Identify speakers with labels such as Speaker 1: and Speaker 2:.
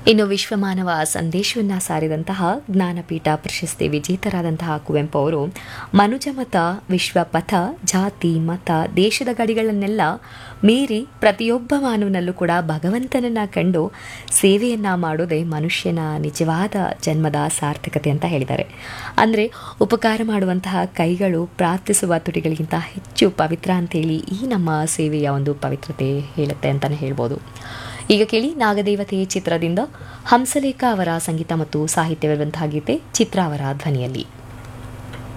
Speaker 1: ಇನ್ನು ವಿಶ್ವಮಾನವ ಸಂದೇಶವನ್ನು ಸಾರಿದಂತಹ ಜ್ಞಾನಪೀಠ ಪ್ರಶಸ್ತಿ ವಿಜೇತರಾದಂತಹ ಕುವೆಂಪು ಅವರು ಮನುಜಮತ ವಿಶ್ವಪಥ ಜಾತಿ ಮತ ದೇಶದ ಗಡಿಗಳನ್ನೆಲ್ಲ ಮೀರಿ ಪ್ರತಿಯೊಬ್ಬ ಮಾನವನಲ್ಲೂ ಕೂಡ ಭಗವಂತನನ್ನ ಕಂಡು ಸೇವೆಯನ್ನ ಮಾಡೋದೇ ಮನುಷ್ಯನ ನಿಜವಾದ ಜನ್ಮದ ಸಾರ್ಥಕತೆ ಅಂತ ಹೇಳಿದ್ದಾರೆ ಅಂದರೆ ಉಪಕಾರ ಮಾಡುವಂತಹ ಕೈಗಳು ಪ್ರಾರ್ಥಿಸುವ ತುಟಿಗಳಿಗಿಂತ ಹೆಚ್ಚು ಪವಿತ್ರ ಅಂತೇಳಿ ಈ ನಮ್ಮ ಸೇವೆಯ ಒಂದು ಪವಿತ್ರತೆ ಹೇಳುತ್ತೆ ಅಂತಲೇ ಹೇಳ್ಬೋದು ಈಗ ಕೇಳಿ ನಾಗದೇವತೆ ಚಿತ್ರದಿಂದ ಹಂಸಲೇಖ ಅವರ ಸಂಗೀತ ಮತ್ತು ಸಾಹಿತ್ಯವಿರುವಂತಹ ಗೀತೆ ಚಿತ್ರ ಅವರ ಧ್ವನಿಯಲ್ಲಿ